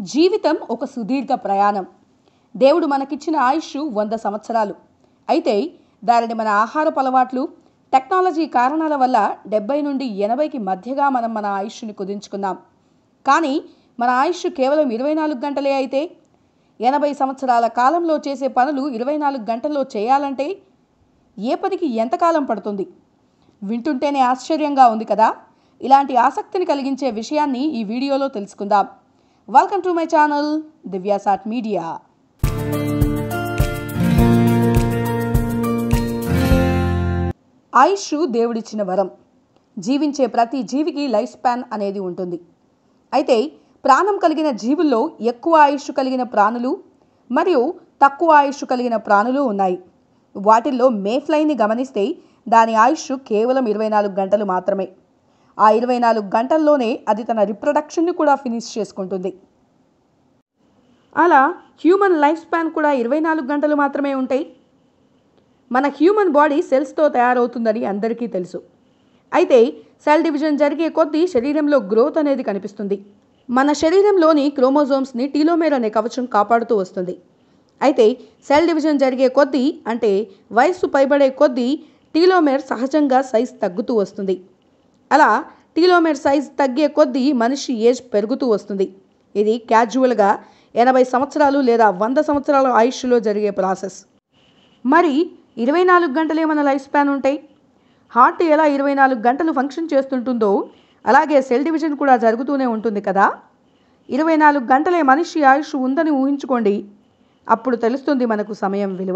జీవితం ఒక సుదీర్ఘ ప్రయాణం దేవుడు మనకిచ్చిన ఆయుష్ వంద సంవత్సరాలు అయితే దానిని మన ఆహారపు అలవాట్లు టెక్నాలజీ కారణాల వల్ల డెబ్బై నుండి ఎనభైకి మధ్యగా మనం మన ఆయుష్ని కుదించుకున్నాం కానీ మన ఆయుష్ కేవలం ఇరవై నాలుగు గంటలే అయితే ఎనభై సంవత్సరాల కాలంలో చేసే పనులు ఇరవై నాలుగు గంటల్లో చేయాలంటే ఏ పనికి ఎంతకాలం పడుతుంది వింటుంటేనే ఆశ్చర్యంగా ఉంది కదా ఇలాంటి ఆసక్తిని కలిగించే విషయాన్ని ఈ వీడియోలో తెలుసుకుందాం welcome to my channel Divyasat media ఆయుష్ దేవుడిచ్చిన వరం జీవించే ప్రతి జీవికి లైఫ్ స్పాన్ అనేది ఉంటుంది అయితే ప్రాణం కలిగిన జీవుల్లో ఎక్కువ ఆయుష్ కలిగిన ప్రాణులు మరియు తక్కువ ఆయుష్ కలిగిన ప్రాణులు ఉన్నాయి వాటిల్లో మేఫ్లైని గమనిస్తే దాని ఆయుష్ కేవలం ఇరవై నాలుగు గంటలు మాత్రమే ఆ ఇరవై నాలుగు గంటల్లోనే అది తన రిప్రొడక్షన్ని కూడా ఫినిష్ చేసుకుంటుంది అలా హ్యూమన్ లైఫ్ స్పాన్ కూడా ఇరవై నాలుగు గంటలు మాత్రమే ఉంటాయి మన హ్యూమన్ బాడీ సెల్స్తో తయారవుతుందని అందరికీ తెలుసు అయితే సెల్ డివిజన్ జరిగే కొద్దీ శరీరంలో గ్రోత్ అనేది కనిపిస్తుంది మన శరీరంలోని క్రోమోజోమ్స్ని టీలోమేర్ అనే కవచం కాపాడుతూ వస్తుంది అయితే సెల్ డివిజన్ జరిగే కొద్దీ అంటే వయస్సు పైబడే కొద్దీ టీలోమేర్ సహజంగా సైజ్ తగ్గుతూ వస్తుంది అలా టీలోమేర్ సైజ్ తగ్గే కొద్దీ మనిషి ఏజ్ పెరుగుతూ వస్తుంది ఇది క్యాజువల్గా ఎనభై సంవత్సరాలు లేదా వంద సంవత్సరాల ఆయుష్లో జరిగే ప్రాసెస్ మరి ఇరవై నాలుగు గంటలే మన లైఫ్ స్పాన్ ఉంటాయి హార్ట్ ఎలా ఇరవై నాలుగు గంటలు ఫంక్షన్ చేస్తుంటుందో అలాగే సెల్ డివిజన్ కూడా జరుగుతూనే ఉంటుంది కదా ఇరవై నాలుగు గంటలే మనిషి ఆయుష్ ఉందని ఊహించుకోండి అప్పుడు తెలుస్తుంది మనకు సమయం విలువ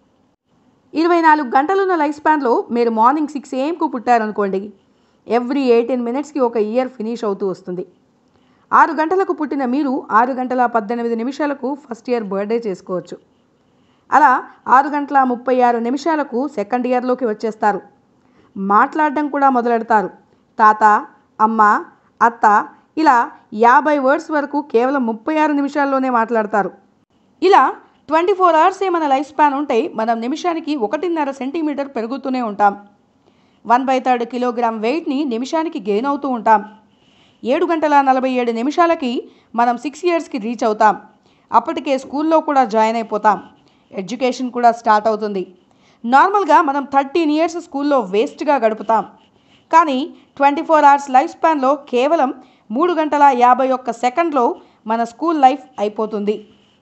ఇరవై నాలుగు గంటలున్న లైఫ్ స్పాన్లో మీరు మార్నింగ్ సిక్స్ ఏఎంకు పుట్టారనుకోండి ఎవ్రీ ఎయిటీన్ మినిట్స్కి ఒక ఇయర్ ఫినిష్ అవుతూ వస్తుంది ఆరు గంటలకు పుట్టిన మీరు ఆరు గంటల పద్దెనిమిది నిమిషాలకు ఫస్ట్ ఇయర్ బర్త్డే చేసుకోవచ్చు అలా ఆరు గంటల ముప్పై ఆరు నిమిషాలకు సెకండ్ ఇయర్లోకి వచ్చేస్తారు మాట్లాడడం కూడా మొదలెడతారు తాత అమ్మ అత్త ఇలా యాభై వర్డ్స్ వరకు కేవలం ముప్పై ఆరు నిమిషాల్లోనే మాట్లాడతారు ఇలా ట్వంటీ ఫోర్ అవర్సే మన లైఫ్ స్పాన్ ఉంటే మనం నిమిషానికి ఒకటిన్నర సెంటీమీటర్ పెరుగుతూనే ఉంటాం వన్ బై థర్డ్ కిలోగ్రామ్ వెయిట్ని నిమిషానికి గెయిన్ అవుతూ ఉంటాం ఏడు గంటల నలభై ఏడు నిమిషాలకి మనం సిక్స్ ఇయర్స్కి రీచ్ అవుతాం అప్పటికే స్కూల్లో కూడా జాయిన్ అయిపోతాం ఎడ్యుకేషన్ కూడా స్టార్ట్ అవుతుంది నార్మల్గా మనం థర్టీన్ ఇయర్స్ స్కూల్లో వేస్ట్గా గడుపుతాం కానీ ట్వంటీ ఫోర్ అవర్స్ లైఫ్ స్పాన్లో కేవలం మూడు గంటల యాభై ఒక్క సెకండ్లో మన స్కూల్ లైఫ్ అయిపోతుంది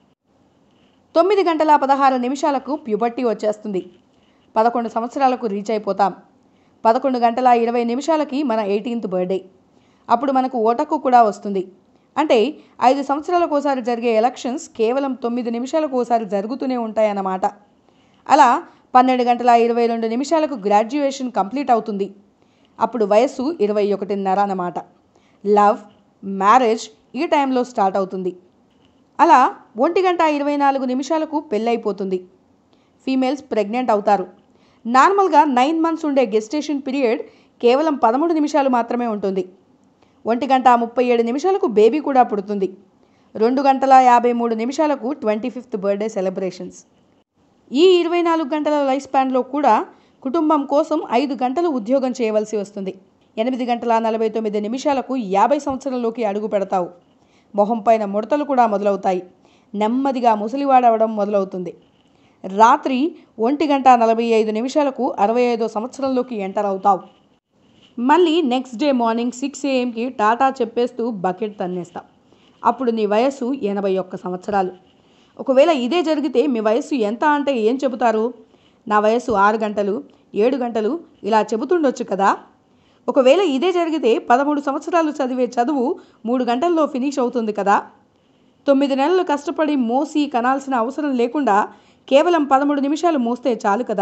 తొమ్మిది గంటల పదహారు నిమిషాలకు ప్యూబర్టీ వచ్చేస్తుంది పదకొండు సంవత్సరాలకు రీచ్ అయిపోతాం పదకొండు గంటల ఇరవై నిమిషాలకి మన ఎయిటీన్త్ బర్త్డే అప్పుడు మనకు ఓటకు కూడా వస్తుంది అంటే ఐదు సంవత్సరాలకు ఒకసారి జరిగే ఎలక్షన్స్ కేవలం తొమ్మిది నిమిషాలకు ఒకసారి జరుగుతూనే ఉంటాయన్నమాట అలా పన్నెండు గంటల ఇరవై రెండు నిమిషాలకు గ్రాడ్యుయేషన్ కంప్లీట్ అవుతుంది అప్పుడు వయస్సు ఇరవై ఒకటిన్నర అన్నమాట లవ్ మ్యారేజ్ ఈ టైంలో స్టార్ట్ అవుతుంది అలా ఒంటి గంట ఇరవై నాలుగు నిమిషాలకు పెళ్ళైపోతుంది ఫీమేల్స్ ప్రెగ్నెంట్ అవుతారు నార్మల్గా నైన్ మంత్స్ ఉండే గెస్టేషన్ పీరియడ్ కేవలం పదమూడు నిమిషాలు మాత్రమే ఉంటుంది ఒంటి గంట ముప్పై ఏడు నిమిషాలకు బేబీ కూడా పుడుతుంది రెండు గంటల యాభై మూడు నిమిషాలకు ట్వంటీ ఫిఫ్త్ బర్త్డే సెలబ్రేషన్స్ ఈ ఇరవై నాలుగు గంటల లైఫ్ స్పాన్లో కూడా కుటుంబం కోసం ఐదు గంటలు ఉద్యోగం చేయవలసి వస్తుంది ఎనిమిది గంటల నలభై తొమ్మిది నిమిషాలకు యాభై సంవత్సరంలోకి అడుగు పెడతావు మొహం పైన ముడతలు కూడా మొదలవుతాయి నెమ్మదిగా ముసలివాడవడం మొదలవుతుంది రాత్రి ఒంటి గంట నలభై ఐదు నిమిషాలకు అరవై ఐదో సంవత్సరంలోకి ఎంటర్ అవుతావు మళ్ళీ నెక్స్ట్ డే మార్నింగ్ సిక్స్ ఏఎంకి టాటా చెప్పేస్తూ బకెట్ తన్నేస్తాం అప్పుడు నీ వయస్సు ఎనభై ఒక్క సంవత్సరాలు ఒకవేళ ఇదే జరిగితే మీ వయస్సు ఎంత అంటే ఏం చెబుతారు నా వయస్సు ఆరు గంటలు ఏడు గంటలు ఇలా చెబుతుండొచ్చు కదా ఒకవేళ ఇదే జరిగితే పదమూడు సంవత్సరాలు చదివే చదువు మూడు గంటల్లో ఫినిష్ అవుతుంది కదా తొమ్మిది నెలలు కష్టపడి మోసి కనాల్సిన అవసరం లేకుండా కేవలం పదమూడు నిమిషాలు మోస్తే చాలు కదా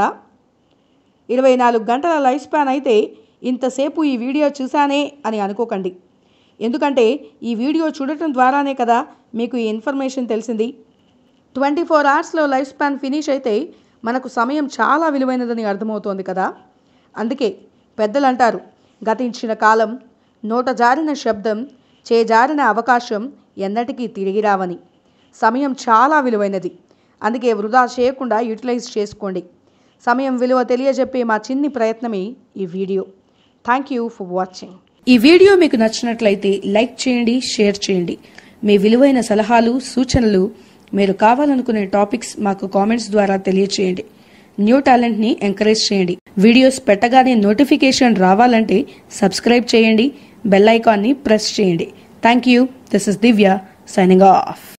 ఇరవై నాలుగు గంటల లైఫ్ స్పాన్ అయితే ఇంతసేపు ఈ వీడియో చూశానే అని అనుకోకండి ఎందుకంటే ఈ వీడియో చూడటం ద్వారానే కదా మీకు ఈ ఇన్ఫర్మేషన్ తెలిసింది ట్వంటీ ఫోర్ అవర్స్లో లైఫ్ స్పాన్ ఫినిష్ అయితే మనకు సమయం చాలా విలువైనదని అర్థమవుతోంది కదా అందుకే పెద్దలు అంటారు గతించిన కాలం నోట జారిన శబ్దం చేజారిన అవకాశం ఎన్నటికీ తిరిగి రావని సమయం చాలా విలువైనది అందుకే వృధా చేయకుండా యూటిలైజ్ చేసుకోండి సమయం విలువ తెలియజెప్పే మా చిన్ని ప్రయత్నమే ఈ video thank you for watching ఈ వీడియో మీకు నచ్చినట్లయితే లైక్ చేయండి షేర్ చేయండి మీ విలువైన సలహాలు సూచనలు మీరు కావాలనుకునే టాపిక్స్ మాకు కామెంట్స్ ద్వారా తెలియచేయండి న్యూ టాలెంట్ని ఎంకరేజ్ చేయండి వీడియోస్ పెట్టగానే నోటిఫికేషన్ రావాలంటే సబ్స్క్రైబ్ చేయండి బెల్ ఐకాన్ని ప్రెస్ చేయండి thank you this is Divya signing of